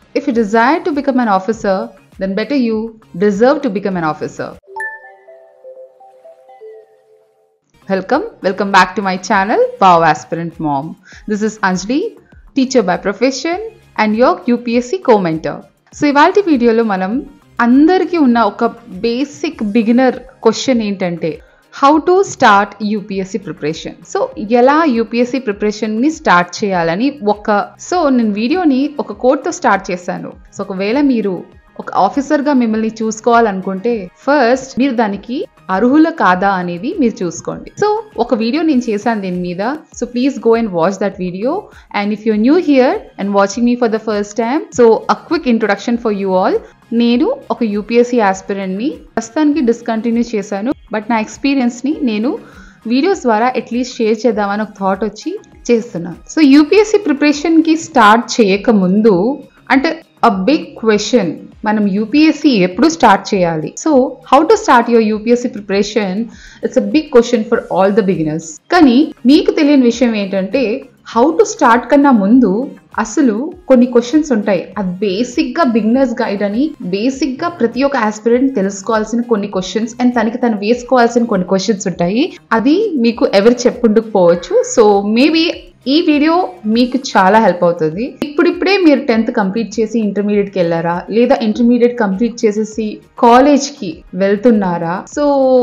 If you desire to become an officer, then better you deserve to become an officer. Welcome, welcome back to my channel, Wow Aspirant Mom. This is Anjali, teacher by profession and your UPSC co-mentor. So ఇవాళ వీడియోలో మనం అందరికీ ఉన్న ఒక basic beginner question ఏంటంటే how to start UPSC preparation so ఎలా UPSC ప్రిపరేషన్ని start చేయాలని ఒక సో నేను వీడియోని ఒక కోడ్తో స్టార్ట్ చేశాను సో ఒకవేళ మీరు ఒక ఆఫీసర్గా మిమ్మల్ని చూసుకోవాలనుకుంటే ఫస్ట్ మీరు దానికి అర్హుల కాదా అనేది మీరు చూసుకోండి సో ఒక వీడియో నేను చేశాను దీని మీద so please go and watch that video and if you new here and watching me for the first time so a quick introduction for you all నేను ఒక యూపీఎస్సీ ఆస్పిరెంట్ని ప్రస్తుతానికి డిస్కంటిన్యూ చేశాను బట్ నా ఎక్స్పీరియన్స్ని నేను వీడియోస్ ద్వారా అట్లీస్ట్ షేర్ చేద్దామని ఒక థాట్ వచ్చి చేస్తున్నాను సో యూపీఎస్సీ ప్రిపరేషన్కి స్టార్ట్ చేయక ముందు అంటే అ బిగ్ క్వశ్చన్ మనం యూపీఎస్సీ ఎప్పుడు స్టార్ట్ చేయాలి so how to start your UPSC preparation it's a big question for all the beginners కానీ మీకు తెలియని విషయం ఏంటంటే హౌ టు స్టార్ట్ కన్నా ముందు అసలు కొన్ని క్వశ్చన్స్ ఉంటాయి అది బేసిక్ గా బిగినర్స్ గైడ్ అని బేసిక్ గా ప్రతి ఒక్క ఆస్పిరెంట్ తెలుసుకోవాల్సిన కొన్ని క్వశ్చన్స్ అండ్ తనకి తను వేసుకోవాల్సిన కొన్ని క్వశ్చన్స్ ఉంటాయి అది మీకు ఎవరు చెప్పుండకపోవచ్చు సో మేబీ ఈ వీడియో మీకు చాలా హెల్ప్ అవుతుంది ఇప్పుడిప్పుడే మీరు టెన్త్ కంప్లీట్ చేసి ఇంటర్మీడియట్కి వెళ్ళారా లేదా ఇంటర్మీడియట్ కంప్లీట్ చేసేసి కాలేజ్కి వెళ్తున్నారా సో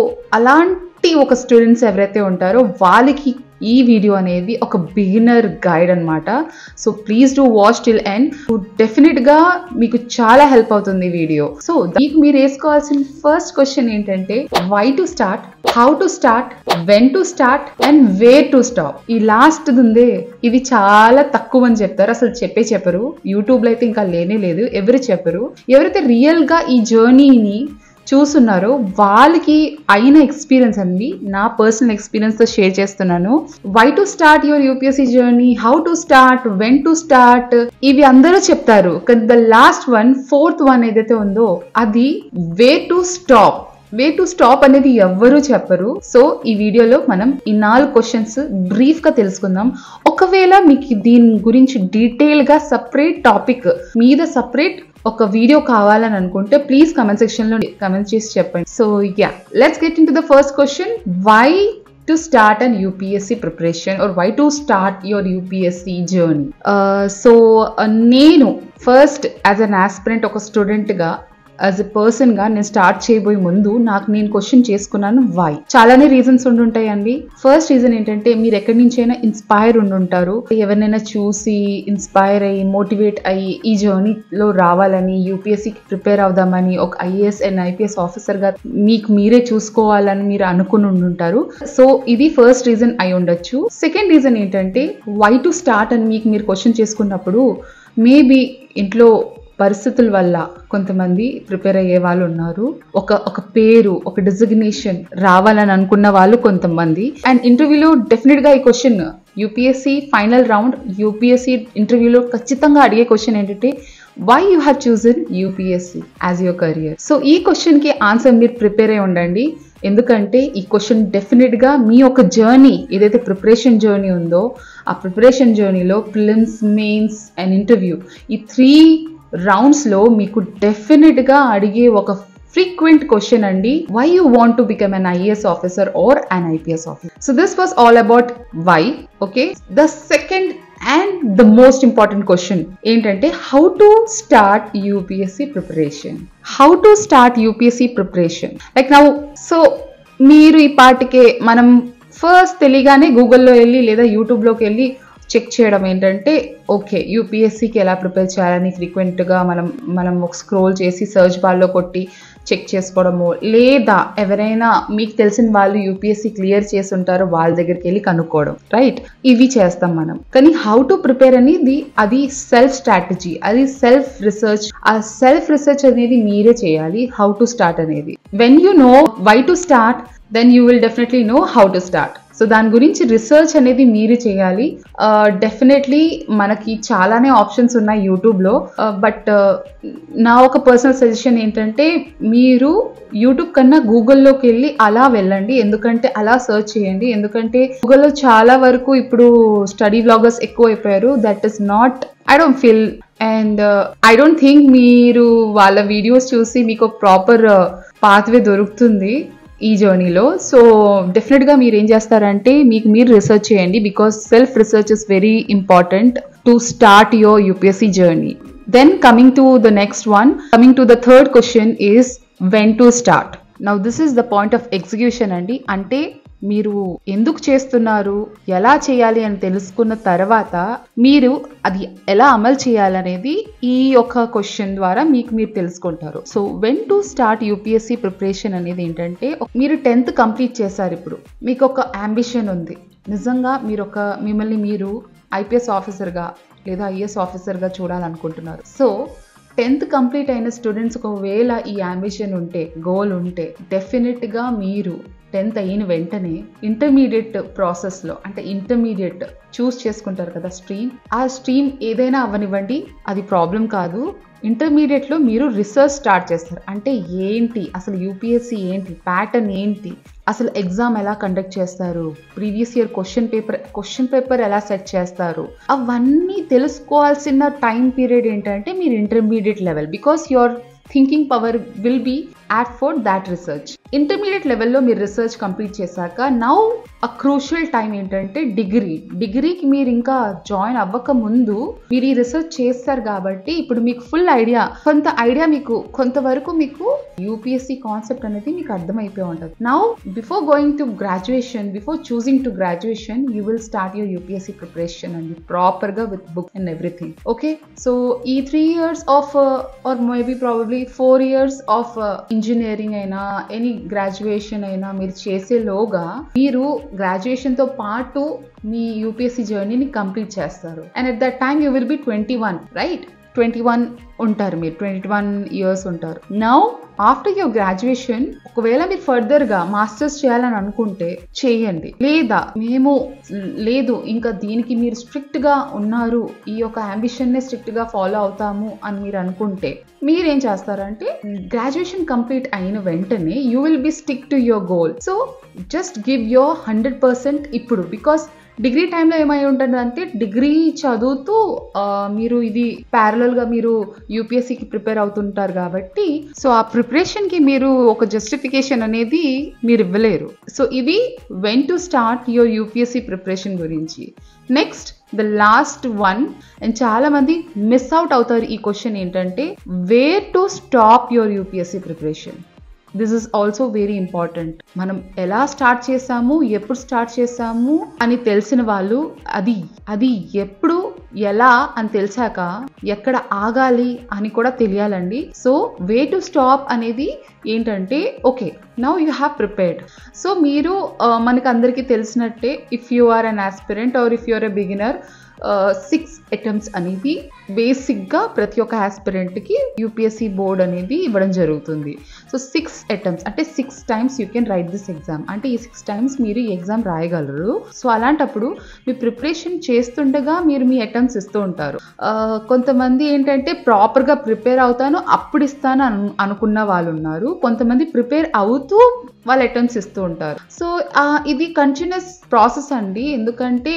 అలాంటి ఒక స్టూడెంట్స్ ఎవరైతే ఉంటారో వాళ్ళకి ఈ వీడియో అనేది ఒక బిగినర్ గైడ్ అనమాట so please do watch till and డెఫినెట్ గా మీకు చాలా హెల్ప్ అవుతుంది వీడియో సో మీకు మీరు వేసుకోవాల్సిన ఫస్ట్ క్వశ్చన్ ఏంటంటే why to start how to start when to start and way to stop ఈ లాస్ట్ ఉందే ఇది చాలా తక్కువ అని చెప్తారు అసలు చెప్పే చెప్పరు యూట్యూబ్ లో అయితే ఇంకా లేనే లేదు ఎవరు చెప్పరు ఎవరైతే రియల్ గా ఈ జర్నీని చూస్తున్నారో వాళ్ళకి అయిన ఎక్స్పీరియన్స్ అండి నా పర్సనల్ ఎక్స్పీరియన్స్ తో షేర్ చేస్తున్నాను why to start your UPSC journey how to start when to start ఇవి అందరూ చెప్తారు కానీ the last one fourth one ఏదైతే ఉందో అది way to stop way to stop అనేది ఎవ్వరూ చెప్పరు సో ఈ వీడియోలో మనం ఈ నాలుగు క్వశ్చన్స్ బ్రీఫ్ గా తెలుసుకుందాం ఒకవేళ మీకు దీని గురించి డీటెయిల్ గా సపరేట్ టాపిక్ మీద సపరేట్ ఒక వీడియో కావాలని అనుకుంటే ప్లీజ్ కమెంట్ సెక్షన్ లో కమెంట్ చేసి చెప్పండి so yeah let's get into the first question why to start and UPSC preparation or why to start your UPSC journey so నేను first as an aspirant ఒక స్టూడెంట్గా as a person గా నేను start చేయబోయే ముందు నాకు నేను question చేసుకున్నాను వై చాలానే రీజన్స్ ఉండుంటాయండి ఫస్ట్ రీజన్ ఏంటంటే మీరు ఎక్కడి నుంచైనా ఇన్స్పైర్ ఉండుంటారు ఎవరినైనా చూసి ఇన్స్పైర్ అయ్యి మోటివేట్ అయ్యి ఈ జర్నీలో రావాలని యూపీఎస్సీకి ప్రిపేర్ అవుదామని ఒక ఐఏఎస్ అండ్ ఐపీఎస్ ఆఫీసర్ గా మీకు మీరే చూసుకోవాలని మీరు అనుకుని ఉండుంటారు సో ఇది ఫస్ట్ రీజన్ అయి ఉండొచ్చు సెకండ్ రీజన్ ఏంటంటే వై టు స్టార్ట్ అని మీకు మీరు క్వశ్చన్ చేసుకున్నప్పుడు మేబీ ఇంట్లో పరిస్థితుల వల్ల కొంతమంది ప్రిపేర్ అయ్యే వాళ్ళు ఉన్నారు ఒక ఒక పేరు ఒక డిజిగ్నేషన్ రావాలని అనుకున్న వాళ్ళు కొంతమంది అండ్ ఇంటర్వ్యూలో డెఫినెట్ గా ఈ question UPSC final round UPSC ఇంటర్వ్యూలో ఖచ్చితంగా అడిగే క్వశ్చన్ ఏంటంటే why you have chosen UPSC as your career so ఈ క్వశ్చన్ కి ఆన్సర్ మీరు ప్రిపేర్ అయి ఉండండి ఎందుకంటే ఈ క్వశ్చన్ డెఫినెట్ గా మీ యొక్క జర్నీ ఏదైతే ప్రిపరేషన్ జర్నీ ఉందో ఆ ప్రిపరేషన్ జర్నీలో ప్రిలిమ్స్ మెయిన్స్ అండ్ ఇంటర్వ్యూ ఈ త్రీ రౌండ్స్లో మీకు డెఫినెట్గా అడిగే ఒక ఫ్రీక్వెంట్ క్వశ్చన్ అండి why you want to become an IAS officer or an IPS officer so this was all about why okay the second and the most important question ఏంటంటే how to start UPSC preparation how to start UPSC preparation like now so మీరు ఈ పాటికే మనం first తెలియగానే గూగుల్లో వెళ్ళి లేదా యూట్యూబ్లోకి వెళ్ళి చెక్ చేయడం ఏంటంటే ఓకే యూపీఎస్సీకి ఎలా ప్రిపేర్ చేయాలని ఫ్రీక్వెంట్గా మనం మనం ఒక స్క్రోల్ చేసి సర్చ్ బార్లో కొట్టి చెక్ చేసుకోవడము లేదా ఎవరైనా మీకు తెలిసిన వాళ్ళు యూపీఎస్సీ క్లియర్ చేసి ఉంటారో వాళ్ళ దగ్గరికి వెళ్ళి కనుక్కోవడం రైట్ ఇవి చేస్తాం మనం కానీ హౌ టు ప్రిపేర్ అనేది అది సెల్ఫ్ స్ట్రాటజీ అది సెల్ఫ్ రీసెర్చ్ ఆ సెల్ఫ్ రీసెర్చ్ అనేది మీరే చేయాలి హౌ టు స్టార్ట్ అనేది when you know why to start then you will definitely know how to start so దాని గురించి రీసెర్చ్ అనేది మీరు చేయాలి డెఫినెట్లీ మనకి చాలానే ఆప్షన్స్ ఉన్నాయి యూట్యూబ్లో బట్ నా ఒక పర్సనల్ సజెషన్ ఏంటంటే మీరు యూట్యూబ్ కన్నా గూగుల్లోకి వెళ్ళి అలా వెళ్ళండి ఎందుకంటే అలా సర్చ్ చేయండి ఎందుకంటే గూగుల్లో చాలా వరకు ఇప్పుడు స్టడీ వ్లాగర్స్ ఎక్కువ అయిపోయారు that is not I don't feel and I don't think మీరు వాళ్ళ వీడియోస్ చూసి మీకు ప్రాపర్ పాత్వే దొరుకుతుంది ఈ జర్నీలో సో డెఫినెట్గా మీరు ఏం చేస్తారంటే మీకు మీరు రీసెర్చ్ చేయండి because self research is very important to start your UPSC journey then coming to the next one coming to the third question is when to start now this is the point of execution అండి అంటే మీరు ఎందుకు చేస్తున్నారు ఎలా చేయాలి అని తెలుసుకున్న తర్వాత మీరు అది ఎలా అమలు చేయాలనేది ఈ యొక్క క్వశ్చన్ ద్వారా మీకు మీరు తెలుసుకుంటారు so when to start UPSC preparation అనేది ఏంటంటే మీరు టెన్త్ కంప్లీట్ చేశారు ఇప్పుడు మీకు ఒక అంబిషన్ ఉంది నిజంగా మీరు ఒక మిమ్మల్ని మీరు ఐపీఎస్ ఆఫీసర్గా లేదా ఐఏఎస్ ఆఫీసర్గా చూడాలనుకుంటున్నారు సో టెన్త్ కంప్లీట్ అయిన స్టూడెంట్స్ ఒకవేళ ఈ అంబిషన్ ఉంటే గోల్ ఉంటే డెఫినెట్గా మీరు టెన్త్ అయిన వెంటనే ఇంటర్మీడియట్ ప్రాసెస్లో అంటే ఇంటర్మీడియట్ చూస్ చేసుకుంటారు కదా స్ట్రీమ్ ఆ స్ట్రీమ్ ఏదైనా అవ్వనివ్వండి అది ప్రాబ్లం కాదు ఇంటర్మీడియట్లో మీరు రీసెర్చ్ స్టార్ట్ చేస్తారు అంటే ఏంటి అసలు యూపీఎస్సీ ఏంటి ప్యాటర్న్ ఏంటి అసలు ఎగ్జామ్ ఎలా కండక్ట్ చేస్తారు previous year question paper question paper ఎలా సెట్ చేస్తారు అవన్నీ తెలుసుకోవాల్సిన టైం పీరియడ్ ఏంటంటే మీరు intermediate level because your thinking power will be at far that research intermediate లెవెల్లో మీరు రీసెర్చ్ కంప్లీట్ చేశాక నౌ అ క్రూషియల్ టైం ఏంటంటే డిగ్రీ డిగ్రీకి మీరు ఇంకా జాయిన్ అవ్వక ముందు మీరు ఈ రీసెర్చ్ చేస్తారు కాబట్టి ఇప్పుడు మీకు ఫుల్ ఐడియా కొంత ఐడియా మీకు కొంతవరకు మీకు యూపీఎస్సీ కాన్సెప్ట్ అనేది మీకు అర్థమైపోయి ఉంటుంది now before going to graduation before choosing to graduation you will start your UPSC preparation అండి ప్రాపర్గా with book and everything okay so ఈ three years of or maybe probably four years of engineering అయినా any graduation అయినా మీరు చేసేలోగా మీరు గ్రాడ్యుయేషన్తో పాటు మీ యూపీఎస్సీ జర్నీని కంప్లీట్ చేస్తారు and at that time you will be twenty one right twenty one ఉంటారు మీరు ట్వంటీ వన్ ఇయర్స్ ఉంటారు నౌ ఆఫ్టర్ యువర్ గ్రాడ్యుయేషన్ ఒకవేళ మీరు ఫర్దర్గా మాస్టర్స్ చేయాలని అనుకుంటే చేయండి లేదా మేము లేదు ఇంకా దీనికి మీరు స్ట్రిక్ట్గా ఉన్నారు ఈ యొక్క అంబిషన్నే స్ట్రిక్ట్గా ఫాలో అవుతాము అని మీరు అనుకుంటే మీరేం చేస్తారంటే గ్రాడ్యుయేషన్ కంప్లీట్ అయిన వెంటనే you will be stick to your goal so just give your hundred percent ఇప్పుడు బికాస్ డిగ్రీ టైంలో ఏమై ఉంటుందంటే డిగ్రీ చదువుతూ మీరు ఇది ప్యారలల్గా మీరు యూపీఎస్సీకి ప్రిపేర్ అవుతుంటారు కాబట్టి సో ఆ ప్రిపరేషన్కి మీరు ఒక జస్టిఫికేషన్ అనేది మీరు ఇవ్వలేరు సో ఇది when to start your UPSC preparation గురించి next the last one and చాలా మంది మిస్ అవుట్ అవుతారు ఈ క్వశ్చన్ ఏంటంటే where to stop your UPSC preparation this is also very important మనం ఎలా స్టార్ట్ చేసాము ఎప్పుడు స్టార్ట్ చేసాము అని తెలిసిన వాళ్ళు అది అది ఎప్పుడు ఎలా అని తెలిసాక ఎక్కడ ఆగాలి అని కూడా తెలియాలండి సో వే టు స్టాప్ అనేది ఏంటంటే okay now you have prepared so మీరు మనకు అందరికీ తెలిసినట్టే if you are an aspirant or if you are a beginner six attempts అనేది బేసిక్గా ప్రతి ఒక్క ఆస్పిరెంట్కి యూపీఎస్సీ బోర్డ్ అనేది ఇవ్వడం జరుగుతుంది సో సిక్స్ అటెంప్ట్స్ అంటే six times you can write this exam అంటే ఈ సిక్స్ టైమ్స్ మీరు ఈ ఎగ్జామ్ రాయగలరు సో అలాంటప్పుడు మీ ప్రిపరేషన్ చేస్తుండగా మీరు మీ అటెంప్ట్స్ ఇస్తూ ఉంటారు కొంతమంది ఏంటంటే ప్రాపర్గా ప్రిపేర్ అవుతాను అప్పుడు ఇస్తాను అను అనుకున్న వాళ్ళు ఉన్నారు కొంతమంది ప్రిపేర్ అవుతూ వాళ్ళు అటెంప్ట్స్ ఇస్తూ ఉంటారు సో ఇది కంటిన్యూస్ ప్రాసెస్ అండి ఎందుకంటే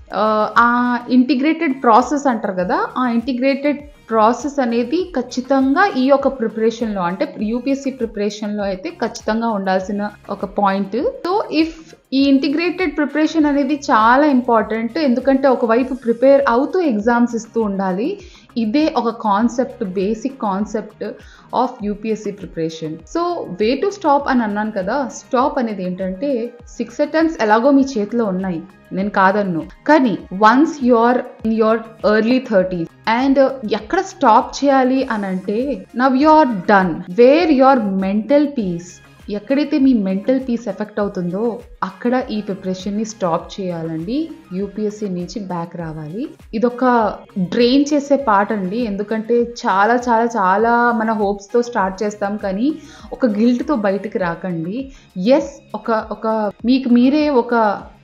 ఆ ఇంటిగ్రేటెడ్ ప్రాసెస్ అంటారు కదా ఆ ఇంటిగ్రేటెడ్ ప్రాసెస్ అనేది ఖచ్చితంగా ఈ యొక్క ప్రిపరేషన్లో అంటే యూపీఎస్సీ ప్రిపరేషన్లో అయితే ఖచ్చితంగా ఉండాల్సిన ఒక పాయింట్ సో ఇఫ్ ఈ ఇంటిగ్రేటెడ్ ప్రిపరేషన్ అనేది చాలా ఇంపార్టెంట్ ఎందుకంటే ఒకవైపు ప్రిపేర్ అవుతూ ఎగ్జామ్స్ ఇస్తూ ఉండాలి ఇదే ఒక concept basic concept of UPSC preparation so way to stop అని అన్నాను కదా స్టాప్ అనేది ఏంటంటే సిక్స్ అటెంప్ట్స్ ఎలాగో మీ చేతిలో ఉన్నాయి నేను కాదన్ను కానీ once you're in your early thirties and ఎక్కడ స్టాప్ చేయాలి అని అంటే now you're done where your mental peace ఎక్కడైతే మీ మెంటల్ పీస్ ఎఫెక్ట్ అవుతుందో అక్కడ ఈ ప్రిపరేషన్ని స్టాప్ చేయాలండి యూపీఎస్సీ నుంచి బ్యాక్ రావాలి ఇదొక డ్రైన్ చేసే పార్ట్ అండి ఎందుకంటే చాలా చాలా చాలా మన హోప్స్తో స్టార్ట్ చేస్తాం కానీ ఒక గిల్ట్తో బయటికి రాకండి ఎస్ ఒక ఒక మీకు మీరే ఒక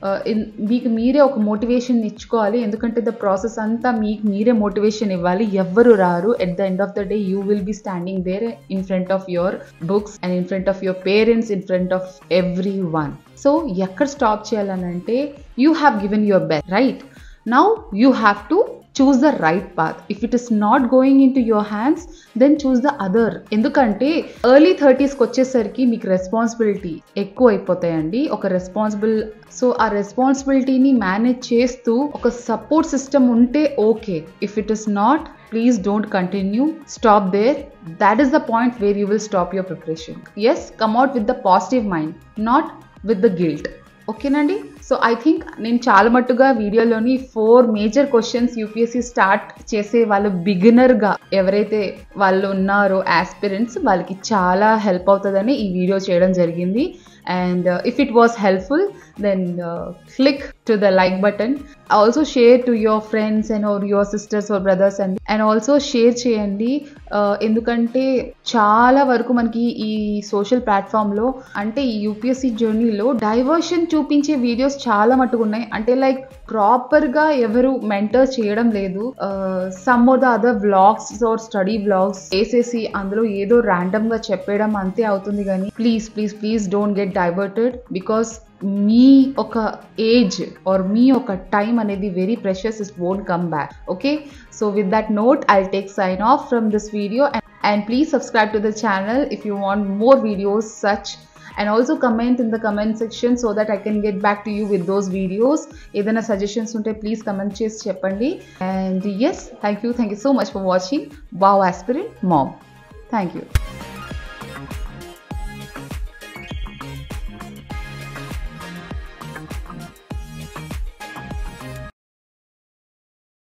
మీకు మీరే ఒక మోటివేషన్ ఇచ్చుకోవాలి ఎందుకంటే ద ప్రాసెస్ అంతా మీకు మీరే మోటివేషన్ ఇవ్వాలి ఎవ్వరు రారు at the end of the day you will be standing there in front of your books and in front of your parents in front of everyone so ఎక్కడ stop చేయాలనంటే you have given your best right now you have to choose the right path if it is not going into your hands then choose the other ఎందుకంటే early థర్టీస్కి వచ్చేసరికి మీకు responsibility ఎక్కువ అయిపోతాయండి ఒక responsible so ఆ రెస్పాన్సిబిలిటీని manage చేస్తూ ఒక సపోర్ట్ సిస్టమ్ ఉంటే okay if it is not please don't continue stop there that is the point where you will stop your preparation yes come out with the positive mind not with the guilt ఓకేనండి so I think నేను చాలా మట్టుగా వీడియోలోని four major questions UPSC start చేసే వాళ్ళు బిగినర్గా ఎవరైతే వాళ్ళు ఉన్నారో ఆస్పిరెంట్స్ వాళ్ళకి చాలా హెల్ప్ అవుతుందని ఈ వీడియో చేయడం జరిగింది and if it was helpful then click to the like button also share to your friends and or your sisters or brothers and and also share చేయండి ఎందుకంటే చాలా వరకు మనకి ఈ సోషల్ ప్లాట్ఫామ్లో అంటే ఈ యూపీఎస్సీ జర్నీలో డైవర్షన్ చూపించే వీడియోస్ చాలా మట్టుకు ఉన్నాయి అంటే లైక్ ప్రాపర్గా ఎవరు మెంటర్ చేయడం లేదు some of the other vlogs or study vlogs వేసేసి అందులో ఏదో ర్యాండమ్గా చెప్పేయడం అంతే అవుతుంది కానీ please please please don't get diverted because మీ ఒక ఏజ్ ఆర్ మీ ఒక టైం అనేది very precious is won't come back okay so with that note I take sign off from this video and please subscribe to the channel if you want more videos such and also comment in the comment section so that I can get back to you with those videos. ఏదైనా suggestions ఉంటే please comment చేసి చెప్పండి and yes thank you thank you so much for watching wow aspirant mom thank you